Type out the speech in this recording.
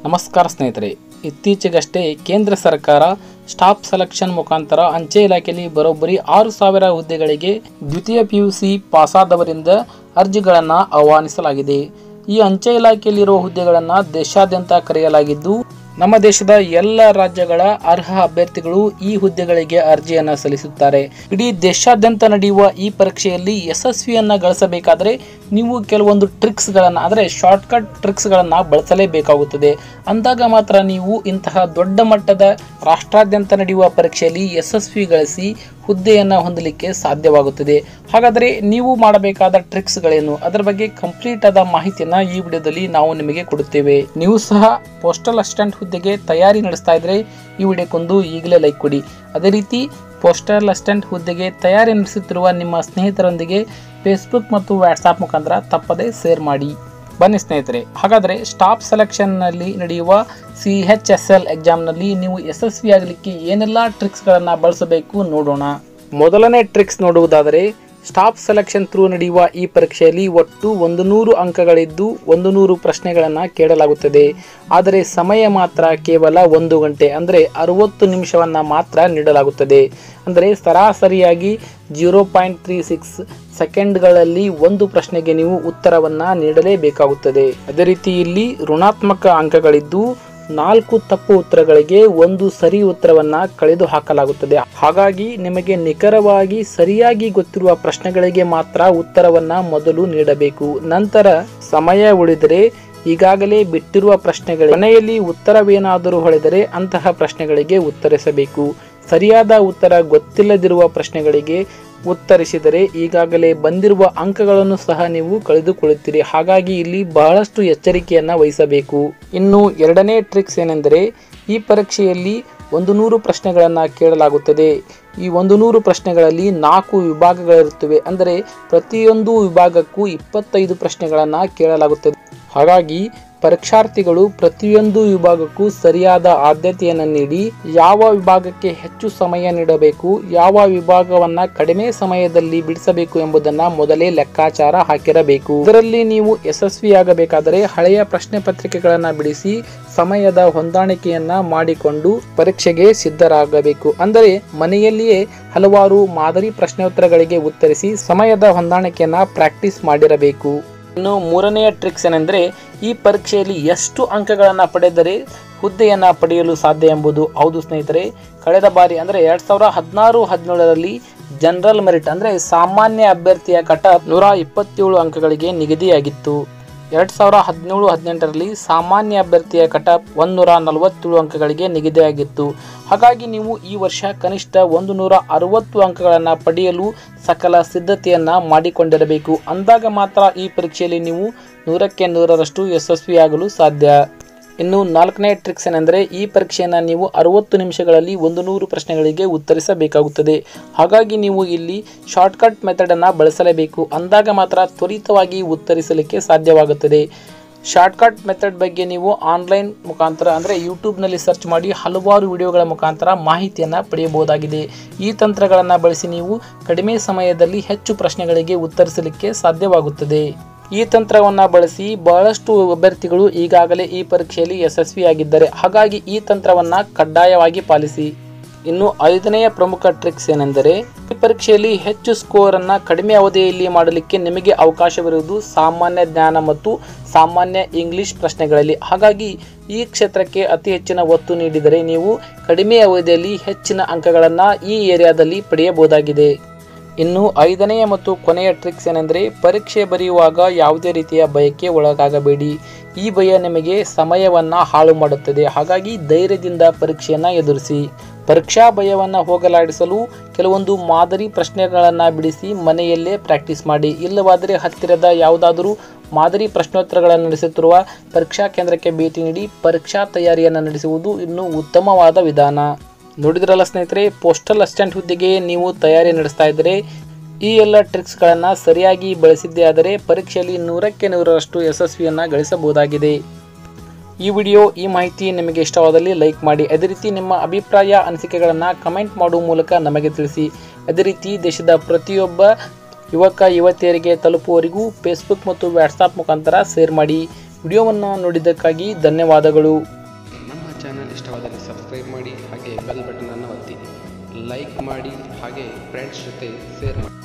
ನಮಸ್ಕಾರ ಸ್ನೇಹಿತರೆ ಇತ್ತೀಚೆಗಷ್ಟೇ ಕೇಂದ್ರ ಸರ್ಕಾರ ಸ್ಟಾಫ್ ಸೆಲೆಕ್ಷನ್ ಮುಖಾಂತರ ಅಂಚೆ ಇಲಾಖೆಯಲ್ಲಿ ಬರೋಬ್ಬರಿ ಆರು ಸಾವಿರ ಹುದ್ದೆಗಳಿಗೆ ದ್ವಿತೀಯ ಪಿಯುಸಿ ಪಾಸಾದವರಿಂದ ಅರ್ಜಿಗಳನ್ನು ಆಹ್ವಾನಿಸಲಾಗಿದೆ ಈ ಅಂಚೆ ಇಲಾಖೆಯಲ್ಲಿರುವ ಹುದ್ದೆಗಳನ್ನು ದೇಶಾದ್ಯಂತ ಕರೆಯಲಾಗಿದ್ದು ನಮ್ಮ ದೇಶದ ಎಲ್ಲ ರಾಜ್ಯಗಳ ಅರ್ಹ ಅಭ್ಯರ್ಥಿಗಳು ಈ ಹುದ್ದೆಗಳಿಗೆ ಅರ್ಜಿಯನ್ನು ಸಲ್ಲಿಸುತ್ತಾರೆ ಇಡೀ ದೇಶಾದ್ಯಂತ ನಡೆಯುವ ಈ ಪರೀಕ್ಷೆಯಲ್ಲಿ ಯಶಸ್ವಿಯನ್ನ ಗಳಿಸಬೇಕಾದರೆ ನೀವು ಕೆಲವೊಂದು ಟ್ರಿಕ್ಸ್ಗಳನ್ನು ಅಂದರೆ ಶಾರ್ಟ್ಕಟ್ ಟ್ರಿಕ್ಸ್ಗಳನ್ನು ಬಳಸಲೇಬೇಕಾಗುತ್ತದೆ ಅಂದಾಗ ಮಾತ್ರ ನೀವು ಇಂತಹ ದೊಡ್ಡ ಮಟ್ಟದ ರಾಷ್ಟ್ರಾದ್ಯಂತ ನಡೆಯುವ ಪರೀಕ್ಷೆಯಲ್ಲಿ ಯಶಸ್ವಿ ಗಳಿಸಿ ಹುದ್ದೆಯನ್ನು ಹೊಂದಲಿಕ್ಕೆ ಸಾಧ್ಯವಾಗುತ್ತದೆ ಹಾಗಾದರೆ ನೀವು ಮಾಡಬೇಕಾದ ಟ್ರಿಕ್ಸ್ಗಳೇನು ಅದರ ಬಗ್ಗೆ ಕಂಪ್ಲೀಟ್ ಆದ ಮಾಹಿತಿಯನ್ನು ಈ ವಿಡಿಯೋದಲ್ಲಿ ನಾವು ನಿಮಗೆ ಕೊಡುತ್ತೇವೆ ನೀವು ಸಹ ಪೋಸ್ಟಲ್ ಅಸಿಸ್ಟೆಂಟ್ ಹುದ್ದೆಗೆ ತಯಾರಿ ನಡೆಸ್ತಾ ಇದ್ರೆ ಈ ವಿಡಿಯೋಕ್ಕೊಂದು ಈಗಲೇ ಲೈಕ್ ಕೊಡಿ ಅದೇ ರೀತಿ ಪೋಸ್ಟಲ್ ಅಸಿಸ್ಟೆಂಟ್ ಹುದ್ದೆಗೆ ತಯಾರಿ ನಡೆಸುತ್ತಿರುವ ನಿಮ್ಮ ಸ್ನೇಹಿತರೊಂದಿಗೆ ಫೇಸ್ಬುಕ್ ಮತ್ತು ವಾಟ್ಸಾಪ್ ಮುಖಾಂತರ ತಪ್ಪದೇ ಶೇರ್ ಮಾಡಿ ಬನ್ನಿ ಸ್ನೇಹಿತರೆ ಹಾಗಾದರೆ ಸ್ಟಾಫ್ ಸೆಲೆಕ್ಷನ್ನಲ್ಲಿ ನಡೆಯುವ ಸಿ ಎಚ್ ಎಸ್ ಎಲ್ ಎಕ್ಸಾಮ್ನಲ್ಲಿ ನೀವು ಯಶಸ್ವಿಯಾಗಲಿಕ್ಕೆ ಏನೆಲ್ಲ ಟ್ರಿಕ್ಸ್ಗಳನ್ನು ಬಳಸಬೇಕು ನೋಡೋಣ ಮೊದಲನೇ ಟ್ರಿಕ್ಸ್ ನೋಡುವುದಾದರೆ ಸ್ಟಾಫ್ ಸೆಲೆಕ್ಷನ್ ಥ್ರೂ ನಡೆಯುವ ಈ ಪರೀಕ್ಷೆಯಲ್ಲಿ ಒಟ್ಟು ಒಂದು ನೂರು ಅಂಕಗಳಿದ್ದು ಒಂದು ನೂರು ಪ್ರಶ್ನೆಗಳನ್ನು ಕೇಳಲಾಗುತ್ತದೆ ಆದರೆ ಸಮಯ ಮಾತ್ರ ಕೇವಲ ಒಂದು ಗಂಟೆ ಅಂದರೆ ಅರುವತ್ತು ನಿಮಿಷವನ್ನು ಮಾತ್ರ ನೀಡಲಾಗುತ್ತದೆ ಅಂದರೆ ಸರಾಸರಿಯಾಗಿ ಜೀರೋ ಪಾಯಿಂಟ್ ತ್ರೀ ಸಿಕ್ಸ್ ಸೆಕೆಂಡ್ಗಳಲ್ಲಿ ಒಂದು ಪ್ರಶ್ನೆಗೆ ನೀವು ಉತ್ತರವನ್ನು ನೀಡಲೇಬೇಕಾಗುತ್ತದೆ ಅದೇ ರೀತಿ ಇಲ್ಲಿ ಋಣಾತ್ಮಕ ಅಂಕಗಳಿದ್ದು ನಾಲ್ಕು ತಪ್ಪು ಉತ್ತರಗಳಿಗೆ ಒಂದು ಸರಿ ಉತ್ತರವನ್ನ ಕಳೆದು ಹಾಕಲಾಗುತ್ತದೆ ಹಾಗಾಗಿ ನಿಮಗೆ ನಿಖರವಾಗಿ ಸರಿಯಾಗಿ ಗೊತ್ತಿರುವ ಪ್ರಶ್ನೆಗಳಿಗೆ ಮಾತ್ರ ಉತ್ತರವನ್ನ ಮೊದಲು ನೀಡಬೇಕು ನಂತರ ಸಮಯ ಉಳಿದರೆ ಈಗಾಗಲೇ ಬಿಟ್ಟಿರುವ ಪ್ರಶ್ನೆಗಳ ಕೊನೆಯಲ್ಲಿ ಉತ್ತರವೇನಾದರೂ ಹೊಳೆದರೆ ಅಂತಹ ಪ್ರಶ್ನೆಗಳಿಗೆ ಉತ್ತರಿಸಬೇಕು ಸರಿಯಾದ ಉತ್ತರ ಗೊತ್ತಿಲ್ಲದಿರುವ ಪ್ರಶ್ನೆಗಳಿಗೆ ಉತ್ತರಿಸಿದರೆ ಈಗಾಗಲೇ ಬಂದಿರುವ ಅಂಕಗಳನ್ನು ಸಹ ನೀವು ಕಳೆದುಕೊಳ್ಳುತ್ತೀರಿ ಹಾಗಾಗಿ ಇಲ್ಲಿ ಬಹಳಷ್ಟು ಎಚ್ಚರಿಕೆಯನ್ನು ವಹಿಸಬೇಕು ಇನ್ನು ಎರಡನೇ ಟ್ರಿಕ್ಸ್ ಏನೆಂದರೆ ಈ ಪರೀಕ್ಷೆಯಲ್ಲಿ ಒಂದು ನೂರು ಪ್ರಶ್ನೆಗಳನ್ನು ಕೇಳಲಾಗುತ್ತದೆ ಈ ಒಂದು ನೂರು ಪ್ರಶ್ನೆಗಳಲ್ಲಿ ನಾಲ್ಕು ವಿಭಾಗಗಳಿರುತ್ತವೆ ಅಂದರೆ ಪ್ರತಿಯೊಂದು ವಿಭಾಗಕ್ಕೂ ಇಪ್ಪತ್ತೈದು ಪ್ರಶ್ನೆಗಳನ್ನು ಕೇಳಲಾಗುತ್ತದೆ ಹಾಗಾಗಿ ಪರೀಕ್ಷಾರ್ಥಿಗಳು ಪ್ರತಿಯೊಂದು ವಿಭಾಗಕ್ಕೂ ಸರಿಯಾದ ಆದ್ಯತೆಯನ್ನು ನೀಡಿ ಯಾವ ವಿಭಾಗಕ್ಕೆ ಹೆಚ್ಚು ಸಮಯ ನೀಡಬೇಕು ಯಾವ ವಿಭಾಗವನ್ನ ಕಡಿಮೆ ಸಮಯದಲ್ಲಿ ಬಿಡಿಸಬೇಕು ಎಂಬುದನ್ನ ಮೊದಲೇ ಲೆಕ್ಕಾಚಾರ ಹಾಕಿರಬೇಕು ಇದರಲ್ಲಿ ನೀವು ಯಶಸ್ವಿಯಾಗಬೇಕಾದರೆ ಹಳೆಯ ಪ್ರಶ್ನೆ ಪತ್ರಿಕೆಗಳನ್ನು ಬಿಡಿಸಿ ಸಮಯದ ಹೊಂದಾಣಿಕೆಯನ್ನ ಮಾಡಿಕೊಂಡು ಪರೀಕ್ಷೆಗೆ ಸಿದ್ಧರಾಗಬೇಕು ಅಂದರೆ ಮನೆಯಲ್ಲಿಯೇ ಹಲವಾರು ಮಾದರಿ ಪ್ರಶ್ನೋತ್ತರಗಳಿಗೆ ಉತ್ತರಿಸಿ ಸಮಯದ ಹೊಂದಾಣಿಕೆಯನ್ನ ಪ್ರಾಕ್ಟೀಸ್ ಮಾಡಿರಬೇಕು ಇನ್ನು ಮೂರನೆಯ ಟ್ರಿಕ್ಸ್ ಏನೆಂದರೆ ಈ ಪರೀಕ್ಷೆಯಲ್ಲಿ ಎಷ್ಟು ಅಂಕಗಳನ್ನು ಪಡೆದರೆ ಹುದ್ದೆಯನ್ನು ಪಡೆಯಲು ಸಾಧ್ಯ ಎಂಬುದು ಹೌದು ಸ್ನೇಹಿತರೆ ಕಳೆದ ಬಾರಿ ಅಂದರೆ ಎರಡು ಸಾವಿರ ಹದಿನಾರು ಹದಿನೇಳರಲ್ಲಿ ಜನರಲ್ ಮೆರಿಟ್ ಅಂದರೆ ಸಾಮಾನ್ಯ ಅಭ್ಯರ್ಥಿಯ ಕಟ ನೂರ ಇಪ್ಪತ್ತೇಳು ಅಂಕಗಳಿಗೆ ನಿಗದಿಯಾಗಿತ್ತು ಎರಡು ಸಾವಿರ ಹದಿನೇಳು ಹದಿನೆಂಟರಲ್ಲಿ ಸಾಮಾನ್ಯ ಅಭ್ಯರ್ಥಿಯ ಕಟ ಒಂದೂರ ನಲವತ್ತೇಳು ಅಂಕಗಳಿಗೆ ನಿಗದಿಯಾಗಿತ್ತು ಹಾಗಾಗಿ ನೀವು ಈ ವರ್ಷ ಕನಿಷ್ಠ ಒಂದು ನೂರ ಅರವತ್ತು ಅಂಕಗಳನ್ನು ಪಡೆಯಲು ಸಕಲ ಸಿದ್ಧತೆಯನ್ನು ಮಾಡಿಕೊಂಡಿರಬೇಕು ಅಂದಾಗ ಮಾತ್ರ ಈ ಪರೀಕ್ಷೆಯಲ್ಲಿ ನೀವು ನೂರಕ್ಕೆ ನೂರರಷ್ಟು ಯಶಸ್ವಿಯಾಗಲು ಸಾಧ್ಯ ಇನ್ನು ನಾಲ್ಕನೇ ಟ್ರಿಕ್ಸ್ ಏನೆಂದರೆ ಈ ಪರೀಕ್ಷೆಯನ್ನು ನೀವು ಅರವತ್ತು ನಿಮಿಷಗಳಲ್ಲಿ ಒಂದು ನೂರು ಪ್ರಶ್ನೆಗಳಿಗೆ ಉತ್ತರಿಸಬೇಕಾಗುತ್ತದೆ ಹಾಗಾಗಿ ನೀವು ಇಲ್ಲಿ ಶಾರ್ಟ್ಕಟ್ ಮೆಥಡನ್ನು ಬಳಸಲೇಬೇಕು ಅಂದಾಗ ಮಾತ್ರ ತ್ವರಿತವಾಗಿ ಉತ್ತರಿಸಲಿಕ್ಕೆ ಸಾಧ್ಯವಾಗುತ್ತದೆ ಶಾರ್ಟ್ಕಟ್ ಮೆಥಡ್ ಬಗ್ಗೆ ನೀವು ಆನ್ಲೈನ್ ಮುಖಾಂತರ ಅಂದರೆ ಯೂಟ್ಯೂಬ್ನಲ್ಲಿ ಸರ್ಚ್ ಮಾಡಿ ಹಲವಾರು ವಿಡಿಯೋಗಳ ಮುಖಾಂತರ ಮಾಹಿತಿಯನ್ನು ಪಡೆಯಬಹುದಾಗಿದೆ ಈ ತಂತ್ರಗಳನ್ನು ಬಳಸಿ ನೀವು ಕಡಿಮೆ ಸಮಯದಲ್ಲಿ ಹೆಚ್ಚು ಪ್ರಶ್ನೆಗಳಿಗೆ ಉತ್ತರಿಸಲಿಕ್ಕೆ ಸಾಧ್ಯವಾಗುತ್ತದೆ ಈ ತಂತ್ರವನ್ನು ಬಳಸಿ ಬಹಳಷ್ಟು ಅಭ್ಯರ್ಥಿಗಳು ಈಗಾಗಲೇ ಈ ಪರೀಕ್ಷೆಯಲ್ಲಿ ಯಶಸ್ವಿಯಾಗಿದ್ದಾರೆ ಹಾಗಾಗಿ ಈ ತಂತ್ರವನ್ನು ಕಡ್ಡಾಯವಾಗಿ ಪಾಲಿಸಿ ಇನ್ನು ಐದನೆಯ ಪ್ರಮುಖ ಟ್ರಿಕ್ಸ್ ಏನೆಂದರೆ ಈ ಪರೀಕ್ಷೆಯಲ್ಲಿ ಹೆಚ್ಚು ಸ್ಕೋರ್ ಅನ್ನ ಕಡಿಮೆ ಅವಧಿಯಲ್ಲಿ ಮಾಡಲಿಕ್ಕೆ ನಿಮಗೆ ಅವಕಾಶವಿರುವುದು ಸಾಮಾನ್ಯ ಜ್ಞಾನ ಮತ್ತು ಸಾಮಾನ್ಯ ಇಂಗ್ಲಿಷ್ ಪ್ರಶ್ನೆಗಳಲ್ಲಿ ಹಾಗಾಗಿ ಈ ಕ್ಷೇತ್ರಕ್ಕೆ ಅತಿ ಹೆಚ್ಚಿನ ಒತ್ತು ನೀಡಿದರೆ ನೀವು ಕಡಿಮೆ ಅವಧಿಯಲ್ಲಿ ಹೆಚ್ಚಿನ ಅಂಕಗಳನ್ನು ಈ ಏರಿಯಾದಲ್ಲಿ ಪಡೆಯಬಹುದಾಗಿದೆ ಇನ್ನು ಐದನೆಯ ಮತ್ತು ಕೊನೆಯ ಟ್ರಿಕ್ಸ್ ಏನೆಂದರೆ ಪರೀಕ್ಷೆ ಬರೆಯುವಾಗ ಯಾವುದೇ ರೀತಿಯ ಭಯಕ್ಕೆ ಒಳಗಾಗಬೇಡಿ ಈ ಭಯ ನಿಮಗೆ ಸಮಯವನ್ನು ಹಾಳು ಮಾಡುತ್ತದೆ ಹಾಗಾಗಿ ಧೈರ್ಯದಿಂದ ಪರೀಕ್ಷೆಯನ್ನು ಎದುರಿಸಿ ಪರೀಕ್ಷಾ ಭಯವನ್ನು ಹೋಗಲಾಡಿಸಲು ಕೆಲವೊಂದು ಮಾದರಿ ಪ್ರಶ್ನೆಗಳನ್ನು ಬಿಡಿಸಿ ಮನೆಯಲ್ಲೇ ಪ್ರಾಕ್ಟೀಸ್ ಮಾಡಿ ಇಲ್ಲವಾದರೆ ಹತ್ತಿರದ ಯಾವುದಾದರೂ ಮಾದರಿ ಪ್ರಶ್ನೋತ್ತರಗಳನ್ನು ನಡೆಸುತ್ತಿರುವ ಪರೀಕ್ಷಾ ಕೇಂದ್ರಕ್ಕೆ ಭೇಟಿ ನೀಡಿ ಪರೀಕ್ಷಾ ತಯಾರಿಯನ್ನು ನಡೆಸುವುದು ಇನ್ನೂ ಉತ್ತಮವಾದ ವಿಧಾನ ನೋಡಿದ್ರಲ್ಲ ಸ್ನೇಹಿತರೆ ಪೋಸ್ಟಲ್ ಅಸಿಸ್ಟೆಂಟ್ ಹುದ್ದೆಗೆ ನೀವು ತಯಾರಿ ನಡೆಸ್ತಾ ಇದ್ದರೆ ಈ ಎಲ್ಲ ಟ್ರಿಕ್ಸ್ಗಳನ್ನು ಸರಿಯಾಗಿ ಬಳಸಿದ್ದೇ ಆದರೆ ಪರೀಕ್ಷೆಯಲ್ಲಿ ನೂರಕ್ಕೆ ನೂರರಷ್ಟು ಯಶಸ್ವಿಯನ್ನು ಗಳಿಸಬಹುದಾಗಿದೆ ಈ ವಿಡಿಯೋ ಈ ಮಾಹಿತಿ ನಿಮಗೆ ಇಷ್ಟವಾದಲ್ಲಿ ಲೈಕ್ ಮಾಡಿ ಅದೇ ರೀತಿ ನಿಮ್ಮ ಅಭಿಪ್ರಾಯ ಅನಿಸಿಕೆಗಳನ್ನು ಕಮೆಂಟ್ ಮಾಡುವ ಮೂಲಕ ನಮಗೆ ತಿಳಿಸಿ ಅದೇ ರೀತಿ ದೇಶದ ಪ್ರತಿಯೊಬ್ಬ ಯುವಕ ಯುವತಿಯರಿಗೆ ತಲುಪುವವರೆಗೂ ಫೇಸ್ಬುಕ್ ಮತ್ತು ವಾಟ್ಸಾಪ್ ಮುಖಾಂತರ ಶೇರ್ ಮಾಡಿ ವಿಡಿಯೋವನ್ನು ನೋಡಿದ್ದಕ್ಕಾಗಿ ಧನ್ಯವಾದಗಳು ಚಾನಲ್ ಇಷ್ಟವಾದಲ್ಲಿ ಸಬ್ಸ್ಕ್ರೈಬ್ ಮಾಡಿ ಹಾಗೆ ಬೆಲ್ ಬಟನನ್ನು ಒತ್ತಿ ಲೈಕ್ ಮಾಡಿ ಹಾಗೆ ಫ್ರೆಂಡ್ಸ್ ಜೊತೆ ಶೇರ್ ಮಾಡಿ